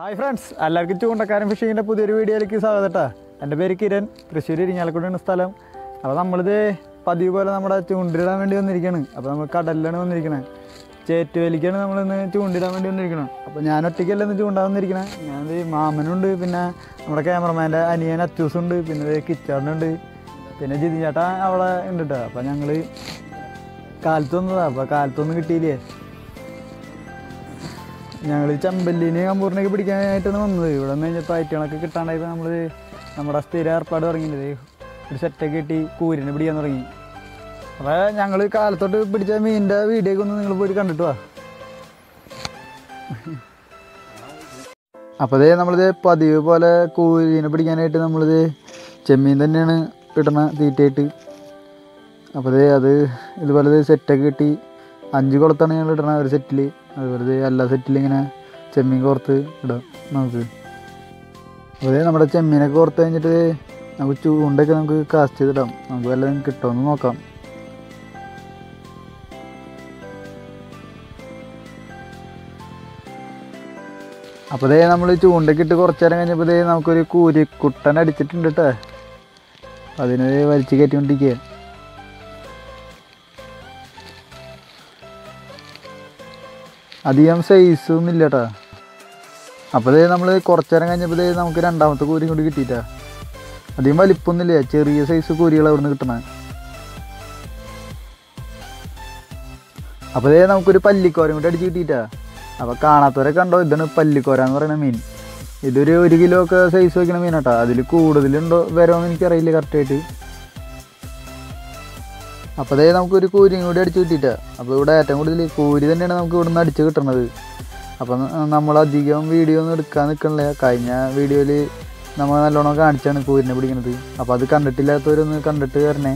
Hi friends എല്ലാവർക്കും ചൂണ്ടക്കാരൻ ഫിഷിങ്ങിൻ്റെ പുതിയൊരു വീഡിയോയിലേക്ക് സ്വാഗതം കേട്ടോ എൻ്റെ പേര് കിരൺ തൃശ്ശൂർ ഇരിങ്ങാലക്കുടിയാണ് സ്ഥലം അപ്പോൾ നമ്മളിത് പതിവ് പോലെ നമ്മുടെ ചൂണ്ടിടാൻ വേണ്ടി വന്നിരിക്കുകയാണ് അപ്പോൾ നമ്മൾ കടലിലാണ് വന്നിരിക്കണത് ചേറ്റുവേലിക്കാണ് നമ്മളിന്ന് ചൂണ്ടിടാൻ വേണ്ടി വന്നിരിക്കണം അപ്പോൾ ഞാൻ ഒറ്റയ്ക്കല്ല ഇന്ന് ചൂണ്ടാൻ വന്നിരിക്കണേ ഞാനത് മാമനുണ്ട് പിന്നെ നമ്മുടെ ക്യാമറമാൻ്റെ അനിയൻ അച്ചൂസുണ്ട് പിന്നെ ഇത് കിച്ചാറിനുണ്ട് പിന്നെ ജിതി ചേട്ടാ അവിടെ ഉണ്ട് കേട്ടോ അപ്പോൾ ഞങ്ങൾ കാലത്ത് വന്നതാണ് അപ്പോൾ കാലത്തൊന്നും കിട്ടിയില്ലേ ഞങ്ങൾ ചെമ്പല്ലിനെ കമ്പൂറിനൊക്കെ പിടിക്കാനായിട്ടാണ് വന്നത് ഇവിടെ നിന്ന് കഴിഞ്ഞപ്പോൾ ഐറ്റങ്ങളൊക്കെ കിട്ടാണ്ടായപ്പോൾ നമ്മൾ നമ്മുടെ സ്ഥിര ഏർപ്പാട് തുടങ്ങിയത് ഒരു സെറ്റൊക്കെ കിട്ടി കൂരിനെ പിടിക്കാൻ തുടങ്ങി അപ്പോൾ ഞങ്ങൾ കാലത്തോട്ട് പിടിച്ച മീനിൻ്റെ വീഡിയോ ഒക്കെ ഒന്ന് നിങ്ങൾ പോയിട്ട് കണ്ടിട്ട് വാ അപ്പോൾ ഇതേ നമ്മളിത് പതിവ് പോലെ കൂരിനെ പിടിക്കാനായിട്ട് നമ്മളിത് ചെമ്മീൻ തന്നെയാണ് ഇടണ തീറ്റയായിട്ട് അപ്പോൾ ഇത് അത് ഇതുപോലെ ഇത് സെറ്റൊക്കെ കിട്ടി അഞ്ച് കുളത്താണ് ഞങ്ങൾ ഇടണ ഒരു സെറ്റിൽ അതുപോലെ ഇത് എല്ലാ സെറ്റിലും ഇങ്ങനെ ചെമ്മീൻ കോർത്ത് ഇടാം നമുക്ക് അപ്പോൾ ഇത് നമ്മുടെ ചെമ്മീനൊക്കെ കോർത്ത് കഴിഞ്ഞിട്ട് നമുക്ക് ചൂണ്ടൊക്കെ നമുക്ക് കാസ്റ്റ് ചെയ്തിടാം നമുക്ക് വല്ലതും കിട്ടുമെന്ന് നോക്കാം അപ്പോൾ ഇതേ നമ്മൾ ചൂണ്ടൊക്കെ ഇട്ട് കുറച്ച് നേരം കഴിഞ്ഞപ്പോൾ ഇതേ നമുക്കൊരു കൂരിക്കുട്ടൻ അടിച്ചിട്ടുണ്ട് കേട്ടോ അതിന് വലിച്ചു കയറ്റിക്കൊണ്ടിരിക്കുക അധികം സൈസ് ഒന്നും ഇല്ല കേട്ടോ അപ്പോൾ ഇതേ നമ്മൾ കുറച്ച് നേരം കഴിഞ്ഞപ്പോൾ ഇതേ നമുക്ക് രണ്ടാമത്തെ കൂരി കൂടി കിട്ടിയിട്ടാ അധികം വലിപ്പമൊന്നുമില്ല ചെറിയ സൈസ് കൂരികൾ അവിടെ നിന്ന് കിട്ടണേ അപ്പോൾ ഇതേ നമുക്കൊരു പല്ലിക്കോരം കൂടി അടിച്ച് കിട്ടിയിട്ടാ അപ്പോൾ കാണാത്തവരെ കണ്ടോ ഇതാണ് പല്ലിക്കോര എന്ന് പറയുന്ന മീൻ ഇതൊരു ഒരു കിലോ ഒക്കെ സൈസ് വയ്ക്കുന്ന മീനാട്ടോ അതിൽ കൂടുതലുണ്ടോ വരുമോയെന്ന് എനിക്കറിയില്ല കറക്റ്റായിട്ട് അപ്പോൾ അതേ നമുക്കൊരു കൂരിയും കൂടി അടിച്ച് കിട്ടിയിട്ടാ അപ്പോൾ ഇവിടെ ഏറ്റവും കൂടുതൽ കൂരി തന്നെയാണ് നമുക്ക് ഇവിടെ നിന്ന് അടിച്ച് കിട്ടണത് അപ്പം നമ്മൾ അധികം വീഡിയോ ഒന്നും എടുക്കാൻ നിൽക്കണില്ല കഴിഞ്ഞ വീഡിയോയിൽ നമ്മൾ നല്ലോണം കാണിച്ചാണ് കൂരിനെ പിടിക്കുന്നത് അപ്പോൾ അത് കണ്ടിട്ടില്ലാത്തവരൊന്ന് കണ്ടിട്ട് വരണേ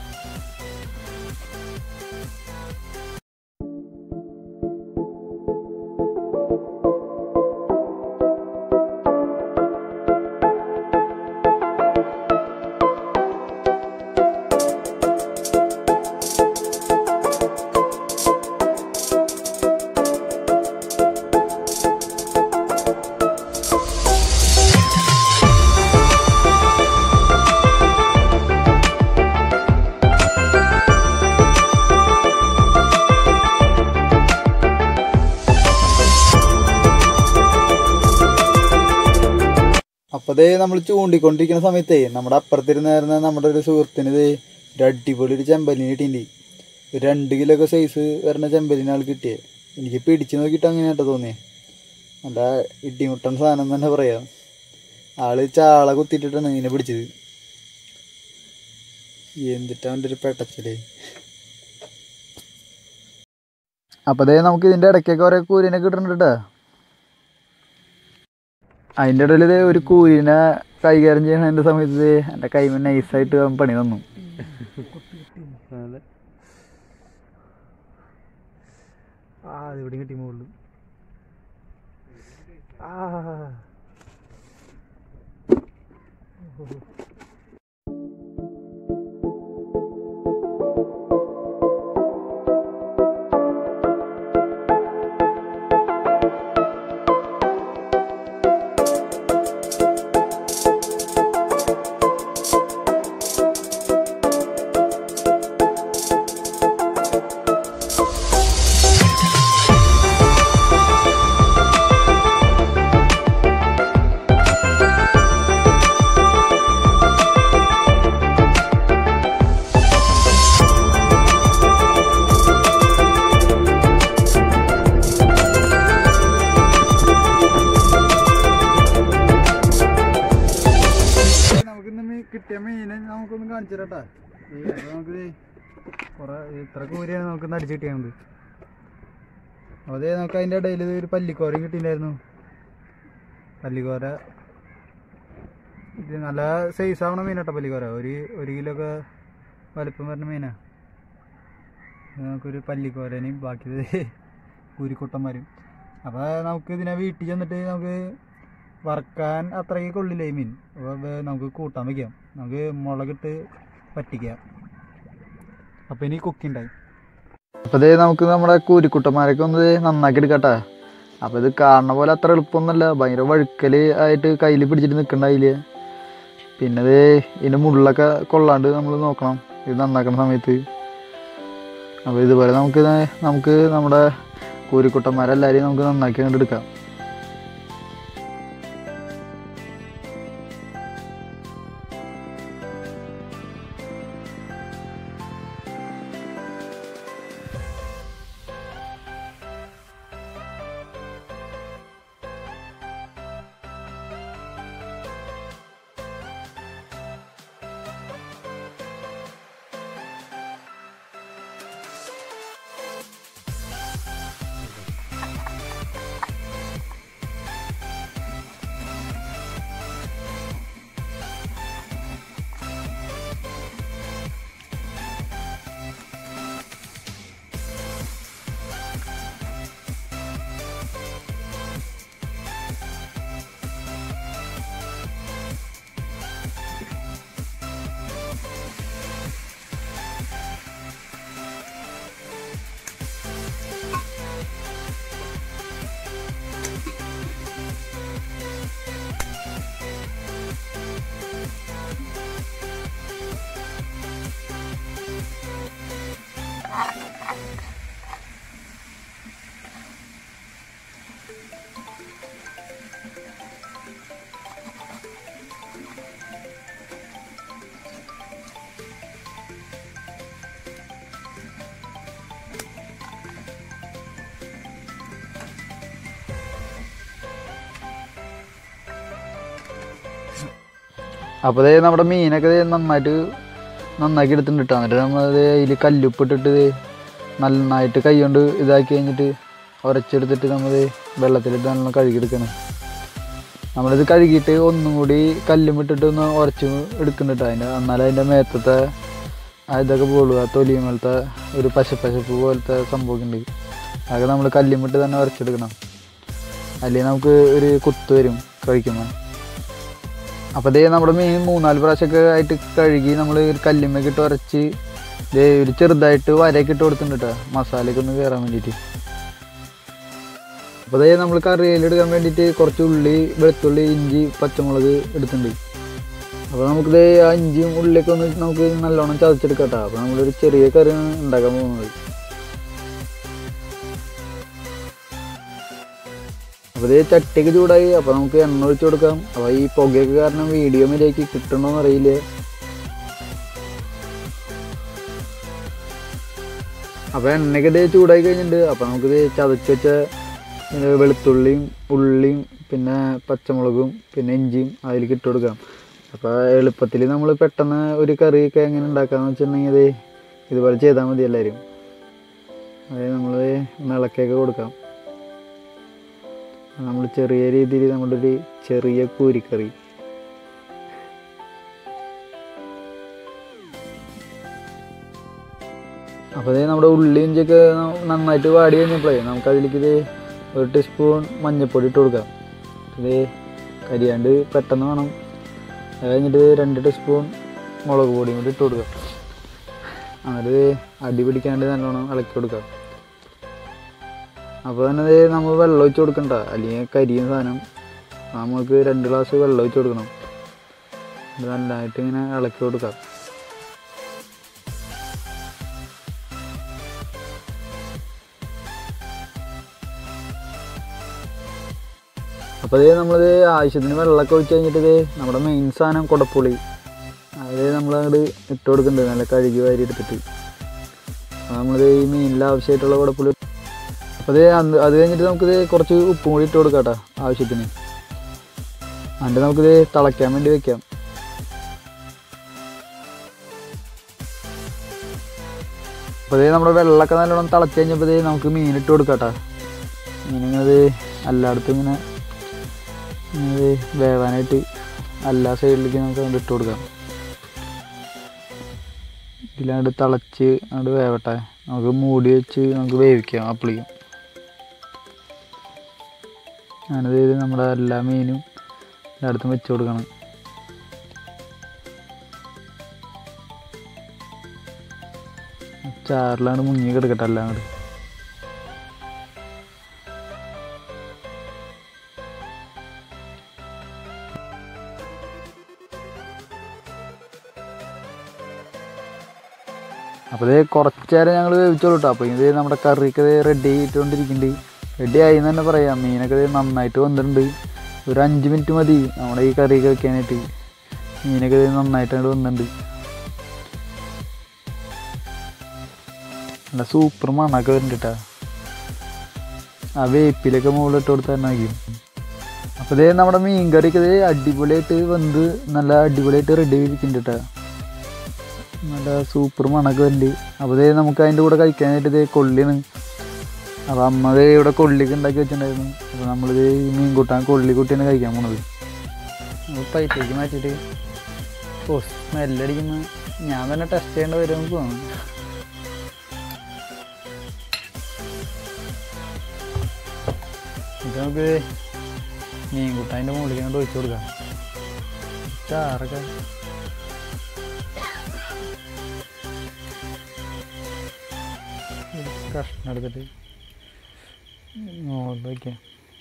അപ്പോൾ ദേ നമ്മൾ ചൂണ്ടിക്കൊണ്ടിരിക്കുന്ന സമയത്തേ നമ്മുടെ അപ്പുറത്തിരുന്നായിരുന്ന നമ്മുടെ ഒരു സുഹൃത്തിന് ഇത് ഒരു അടിപൊളി ഒരു ചെമ്പലിന് കിട്ടിയിട്ടുണ്ട് ഒരു രണ്ട് കിലോ ഒക്കെ സൈസ് വരുന്ന ചെമ്പലിന് ആൾ കിട്ടിയേ എനിക്ക് പിടിച്ച് നോക്കിയിട്ട് അങ്ങനെ കേട്ടോ തോന്നിയേ നല്ല ഇടിമുട്ടൻ സാധനം തന്നെ പറയാം ആള് ചാള കുത്തിയിട്ടിട്ടാണ് ഇതിനെ പിടിച്ചത് എന്തിട്ടാ അവൻ്റെ ഒരു പെട്ടച്ചല് അപ്പോൾ ദേ നമുക്ക് ഇതിൻ്റെ ഇടയ്ക്കൊക്കെ ഓരോ കൂരിനെ കിട്ടുന്നുണ്ട് കേട്ടോ അതിൻ്റെ ഇടയിൽ ഇത് ഒരു കൂലിനെ കൈകാര്യം ചെയ്യണതിൻ്റെ സമയത്ത് ഇത് എൻ്റെ കൈമ നൈസായിട്ട് അവൻ പണി തന്നു ആ ഇവിടെ കിട്ടി മുകളിൽ ആ നമുക്കിന്ന് കിട്ടിയ മീനെ നമുക്കൊന്ന് കാണിച്ചു തരാട്ടാ നമുക്ക് കുറെ ഇത്ര കൂരിയാണ് നമുക്ക് അടിച്ചു കിട്ടിയത് അതേ നമുക്ക് അതിൻ്റെ ഇടയിൽ ഒരു പല്ലിക്കോരയും കിട്ടിയിട്ടുണ്ടായിരുന്നു പല്ലിക്കോര ഇത് നല്ല സൈസ് ആവണ മീനാട്ടോ പല്ലിക്കോര ഒരു ഒരു കിലോ ഒക്കെ വലിപ്പം വരുന്ന മീനാ ഇത് നമുക്കൊരു പല്ലിക്കോരനെയും ബാക്കി കൂരിക്കുട്ടന്മാരും അപ്പോൾ നമുക്ക് ഇതിനെ വീട്ടിൽ ചെന്നിട്ട് നമുക്ക് വറക്കാൻ അത്രയ്ക്ക് കൊള്ളില്ല ഈ മീൻ അപ്പോൾ നമുക്ക് കൂട്ടാൻ വയ്ക്കാം നമുക്ക് മുളകിട്ട് പറ്റിക്കാം അപ്പോൾ ഇനി കുക്കിണ്ടായി അപ്പോൾ ഇതേ നമുക്ക് നമ്മുടെ കൂരിക്കുട്ടന്മാരൊക്കെ ഒന്ന് ദേ നന്നാക്കി എടുക്കട്ടെ അപ്പോൾ ഇത് കാണുന്ന പോലെ അത്ര എളുപ്പമൊന്നുമല്ല ഭയങ്കര വഴുക്കൽ ആയിട്ട് കയ്യിൽ പിടിച്ചിട്ട് നിൽക്കണ്ടായില്ല പിന്നെ ഇത് ഇതിൻ്റെ മുള്ളൊക്കെ കൊള്ളാണ്ട് നമ്മൾ നോക്കണം ഇത് നന്നാക്കുന്ന സമയത്ത് അപ്പോൾ ഇതുപോലെ നമുക്ക് ഇത് നമുക്ക് നമ്മുടെ കൂരിക്കുട്ടന്മാരെല്ലാവരെയും നമുക്ക് നന്നാക്കി അങ്ങോട്ട് എടുക്കാം അപ്പോൾ ദേ നമ്മുടെ മീനൊക്കെ ദേ നന്നായിട്ട് നന്നാക്കി എടുത്തിട്ടുണ്ട് കേട്ടോ എന്നിട്ട് നമ്മളത് അതിൽ കല്ലുപ്പിട്ടിട്ട് ദേ നന്നായിട്ട് കൈ കൊണ്ട് ഇതാക്കി കഴിഞ്ഞിട്ട് ഉരച്ചെടുത്തിട്ട് നമ്മൾ വെള്ളത്തിലിട്ട് നല്ലോണം കഴുകിയെടുക്കണം നമ്മളിത് കഴുകിയിട്ട് ഒന്നും കൂടി കല്ലും ഇട്ടിട്ട് ഒന്ന് ഉരച്ച് എടുക്കുന്നുണ്ട് കേട്ടോ അതിൻ്റെ എന്നാലും അതിൻ്റെ മേത്തത്തെ ആ ഇതൊക്കെ പോളൂ ആ തൊലിയും പോലത്തെ ഒരു പശപ്പശപ്പ് പോലത്തെ സംഭവമൊക്കെ ഉണ്ട് അതൊക്കെ നമ്മൾ കല്ലുമിട്ട് തന്നെ ഉരച്ചെടുക്കണം അല്ലെങ്കിൽ നമുക്ക് ഒരു കുത്ത് വരും കഴിക്കുമ്പോൾ അപ്പോൾ ദേ നമ്മുടെ മീൻ മൂന്നാല് പ്രാവശ്യമൊക്കെ ആയിട്ട് കഴുകി നമ്മൾ ഒരു കല്ലുമ്മയൊക്കെ ഇട്ട് ഉരച്ച് ദേ ഒരു ചെറുതായിട്ട് വരയൊക്കെ ഇട്ട് കൊടുത്തിട്ടുണ്ട് കേട്ടോ മസാലയൊക്കെ ഒന്ന് കയറാൻ വേണ്ടിയിട്ട് അപ്പോൾ ദേ നമ്മൾ കറിയിലെടുക്കാൻ വേണ്ടിയിട്ട് കുറച്ച് ഉള്ളി വെളുത്തുള്ളി ഇഞ്ചി പച്ചമുളക് എടുത്തിട്ടുണ്ട് അപ്പോൾ നമുക്ക് ദേ ആ ഇഞ്ചിയും ഉള്ളിയൊക്കെ ഒന്ന് നമുക്ക് നല്ലോണം ചതച്ചെടുക്കാം കേട്ടോ അപ്പോൾ നമ്മളൊരു ചെറിയ കറിയാണ് ഉണ്ടാക്കാൻ പോകുന്നത് അപ്പോൾ ഇത് ചട്ടിയൊക്കെ ചൂടായി അപ്പോൾ നമുക്ക് എണ്ണ ഒഴിച്ച് കൊടുക്കാം അപ്പോൾ ഈ പുകയൊക്കെ കാരണം വീഡിയോ മേലേക്ക് കിട്ടണമെന്ന് അറിയില്ല അപ്പോൾ എണ്ണയൊക്കെ ഇത് ചൂടായി കഴിഞ്ഞിട്ടുണ്ട് അപ്പോൾ നമുക്കിത് ചതച്ച് വെച്ച ഇത് വെളുത്തുള്ളിയും ഉള്ളിയും പിന്നെ പച്ചമുളകും പിന്നെ ഇഞ്ചിയും അതിലേക്ക് ഇട്ട് കൊടുക്കാം അപ്പോൾ എളുപ്പത്തിൽ നമ്മൾ പെട്ടെന്ന് ഒരു കറിയൊക്കെ എങ്ങനെ ഉണ്ടാക്കാന്ന് വെച്ചിട്ടുണ്ടെങ്കിൽ ഇത് ഇതുപോലെ ചെയ്താൽ മതി എല്ലാവരും അതായത് നമ്മൾ ഒന്ന് ഇളക്കിയൊക്കെ കൊടുക്കാം നമ്മൾ ചെറിയ രീതിയിൽ നമ്മുടെ ഒരു ചെറിയ കൂരിക്കറി അപ്പോൾ ഇത് നമ്മുടെ ഉള്ളി ഇഞ്ചിയൊക്കെ ന- നന്നായിട്ട് വാടി കഴിഞ്ഞപ്പോഴേ നമുക്ക് അതിലേക്ക് ഇത് ഒരു ടീസ്പൂൺ മഞ്ഞൾപ്പൊടി ഇട്ട് കൊടുക്കാം ഇത് കരിയാണ്ട് പെട്ടെന്ന് വേണം അത് കഴിഞ്ഞിട്ട് രണ്ട് ടീസ്പൂൺ മുളക് പൊടിയും കൂടി ഇട്ട് കൊടുക്കാം എന്നിട്ട് അടി പിടിക്കാണ്ട് നല്ലോണം ഇളക്കി കൊടുക്കാം അപ്പോൾ തന്നെ ദേ നമ്മൾ വെള്ളം ഒഴിച്ച് കൊടുക്കണ്ട അല്ലെങ്കിൽ കരിയും സാധനം നമുക്ക് രണ്ട് ഗ്ലാസ് വെള്ളം ഒഴിച്ച് കൊടുക്കണം ഇത് നല്ലതായിട്ട് ഇങ്ങനെ ഇളക്കി കൊടുക്കാം അപ്പോൾ ഇത് നമ്മളിത് ആവശ്യത്തിന് വെള്ളമൊക്കെ ഒഴിച്ച് കഴിഞ്ഞിട്ട് ഇത് നമ്മുടെ മെയിൻ സാധനം കുടപ്പുളി അത് നമ്മളങ്ങോട്ട് ഇട്ട് കൊടുക്കുന്നുണ്ട് നല്ല കഴുകി വാരി എടുത്തിട്ട് അപ്പോൾ നമ്മളിത് ഈ മീനിൽ ആവശ്യമായിട്ടുള്ള കുടപ്പുളി അപ്പോൾ അത് അന്ന് അത് കഴിഞ്ഞിട്ട് നമുക്കിത് കുറച്ച് ഉപ്പും കൂടി ഇട്ട് കൊടുക്കാം കേട്ടോ ആവശ്യത്തിന് എന്നിട്ട് നമുക്കിത് തിളയ്ക്കാൻ വേണ്ടി വെക്കാം അപ്പോൾ ഇത് നമ്മുടെ വെള്ളമൊക്കെ നല്ലോണം തിളച്ച് കഴിഞ്ഞപ്പോൾ ഇത് നമുക്ക് മീൻ ഇട്ട് കൊടുക്കാം കേട്ടോ മീനിങ്ങനെ എല്ലായിടത്തും ഇങ്ങനെ ഇങ്ങനെ വേവാനായിട്ട് എല്ലാ സൈഡിലേക്ക് നമുക്ക് അങ്ങോട്ട് ഇട്ട് കൊടുക്കാം ഇതിലങ്ങോട്ട് തിളച്ച് അങ്ങോട്ട് വേവട്ടെ നമുക്ക് മൂടി വെച്ച് നമുക്ക് വേവിക്കാം അപ്പിളിക്കും ഞാനത് ചെയ്ത് നമ്മുടെ എല്ലാ മീനും എല്ലായിടത്തും വെച്ച് കൊടുക്കണം ചാറിലാണ് മുങ്ങി കിടക്കട്ടെ എല്ലാം കൂടി അപ്പോൾ ഇത് കുറച്ച് നേരം ഞങ്ങൾ വേവിച്ചോളൂ കേട്ടോ അപ്പോൾ ഇത് നമ്മുടെ കറിയൊക്കെ റെഡി ആയിട്ടുകൊണ്ടിരിക്കുന്നുണ്ട് റെഡി ആയി എന്ന് തന്നെ പറയാം മീനൊക്കെ ഇത് നന്നായിട്ട് വന്നിട്ടുണ്ട് ഒരു അഞ്ച് മിനിറ്റ് മതി നമ്മുടെ ഈ കറിയൊക്കെ വെക്കാനായിട്ട് മീനൊക്കെ ഇത് നന്നായിട്ട് അങ്ങോട്ട് വന്നിട്ടുണ്ട് നല്ല സൂപ്പർ മണമൊക്കെ വരുന്നുണ്ട് കേട്ടോ ആ വേപ്പിലൊക്കെ മുകളിലിട്ട് കൊടുത്താൽ തന്നെ ആയിരിക്കും അപ്പോൾ ഇതേ നമ്മുടെ മീൻ കറിയൊക്കെ ഇത് അടിപൊളിയായിട്ട് വന്ന് നല്ല അടിപൊളിയായിട്ട് റെഡി ആയിരിക്കുന്നുണ്ട് കേട്ടോ നല്ല സൂപ്പർ മണമൊക്കെ വരുന്നുണ്ട് അപ്പോൾ ഇതേ നമുക്ക് അതിൻ്റെ കൂടെ കഴിക്കാനായിട്ട് ഇതേ കൊള്ളിയാണ് അപ്പോൾ അമ്മ ദേ ഇവിടെ കൊള്ളിക്ക് ഉണ്ടാക്കി വെച്ചിട്ടുണ്ടായിരുന്നു അപ്പോൾ നമ്മളിത് ഈ മീൻ കൂട്ടാൻ കൊള്ളി കൂട്ടിയാണ് കഴിക്കാൻ പോണത് അപ്പോൾ പൈത്തേക്ക് മാറ്റിയിട്ട് ഓ സ്മെല്ലടിക്കുന്ന ഞാൻ തന്നെ ടെസ്റ്റ് ചെയ്യേണ്ട വരും നമുക്ക് തോന്നുന്നു ഇത് നമുക്ക് മീൻ കൂട്ടാൻ്റെ മുകളിലേക്ക് കൊണ്ട് ഒഴിച്ചു കൊടുക്കാം ചാറൊക്കെ ഒരു കഷ്ണം എടുത്തിട്ട് മുകളിൽ വയ്ക്കാം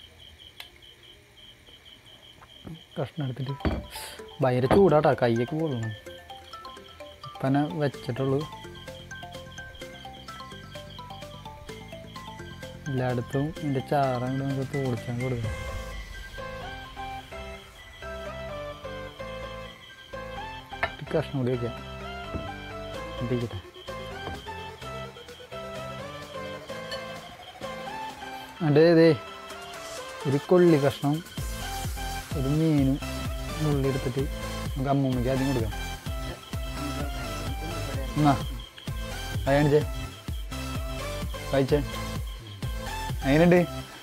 കഷ്ണം എടുത്തിട്ട് ഭയങ്കര ചൂടാട്ടാ കൈയൊക്കെ പൊള്ളുന്നു ഇപ്പനെ വെച്ചിട്ടുള്ളൂ എല്ലായിടത്തും ഇതിൻ്റെ ചാറം കൂടെ നമുക്ക് തോളിച്ചാൻ കൊടുക്കാം ഒരു കഷ്ണം കൂടി വയ്ക്കാം ഇട്ടിരിക്കട്ടെ അതെ ഇതേ ഒരു കൊള്ളി കഷ്ണം ഒരു മീനും ഉള്ളി എടുത്തിട്ട് നമുക്ക് അമ്മൂമ്മയ്ക്ക് ആദ്യം കൊടുക്കാം എന്നാ കാണിച്ചേ കഴിച്ചേ എങ്ങനെയുണ്ട്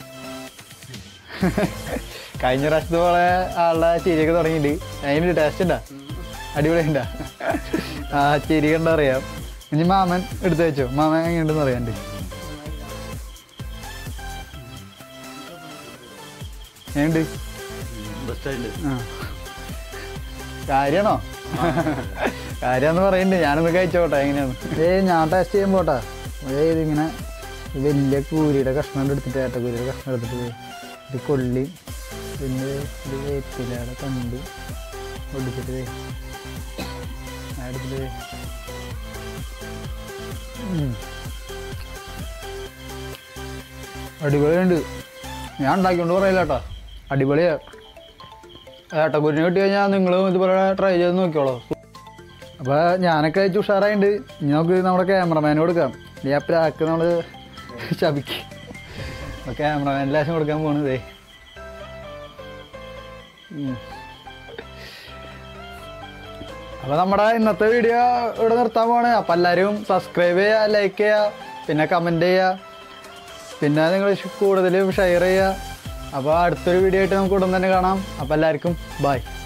കഴിഞ്ഞ പ്രാവശ്യത്തെ പോലെ ആളുടെ ചിരിയൊക്കെ തുടങ്ങിയിട്ടുണ്ട് അതിനുണ്ട് ടേസ്റ്റ് ഉണ്ടാ അടിപൊളി ഉണ്ടാ ആ ചിരി കണ്ട അറിയാം ഇനി മാമൻ എടുത്ത് വെച്ചോ മാമൻ എങ്ങനെയുണ്ടെന്ന് അറിയാണ്ട് എങ്ങനെയുണ്ട് ആ കാര്യാണോ കാര്യാന്ന് പറയുന്നുണ്ട് ഞാനൊന്ന് കഴിച്ചോട്ടെ എങ്ങനെയാണ് ഏ ഞാൻ ടേസ്റ്റ് ചെയ്യാൻ പോട്ടാ ഏ ഇതിങ്ങനെ വലിയ കൂരിയുടെ കഷ്ണം എടുത്തിട്ട് ഏട്ടക്കൂരിയുടെ കഷ്ണം എടുത്തിട്ട് ഇത് കൊള്ളി പിന്നെ ഇത് വേപ്പിലയുടെ കണ്ട് ഒടിച്ചിട്ട് ദേ ആ എടുത്തിട്ട് ദേ. ഉം. അടിപൊളിയുണ്ട് ഞാൻ ഉണ്ടാക്കിക്കൊണ്ട് പറയില്ല കേട്ടോ അടിപൊളിയാ ഏട്ടക്കുരിനെ കിട്ടി കഴിഞ്ഞാൽ നിങ്ങളും ഇതുപോലെ ട്രൈ ചെയ്ത് നോക്കിയോളൂ അപ്പോൾ ഞാനൊക്കെ കഴിച്ച് ഉഷാറായിട്ടുണ്ട് ഇനി നമുക്ക് നമ്മുടെ ക്യാമറമാന് കൊടുക്കാം ഈ ആ പ്രാക്ക് നമ്മൾ ശപിക്ക് അപ്പോൾ ക്യാമറമാൻ ലേശം കൊടുക്കാൻ പോണതേ അപ്പോൾ നമ്മുടെ ഇന്നത്തെ വീഡിയോ ഇവിടെ നിർത്താൻ പോവാണ് അപ്പോൾ എല്ലാവരും സബ്സ്ക്രൈബ് ചെയ്യുക ലൈക്ക് ചെയ്യുക പിന്നെ കമൻറ്റ് ചെയ്യുക പിന്നെ നിങ്ങൾ കൂടുതലും ഷെയർ ചെയ്യുക അപ്പോൾ അടുത്തൊരു വീഡിയോ ആയിട്ട് നമുക്ക് ഉടൻ തന്നെ കാണാം അപ്പോൾ എല്ലാവർക്കും ബൈ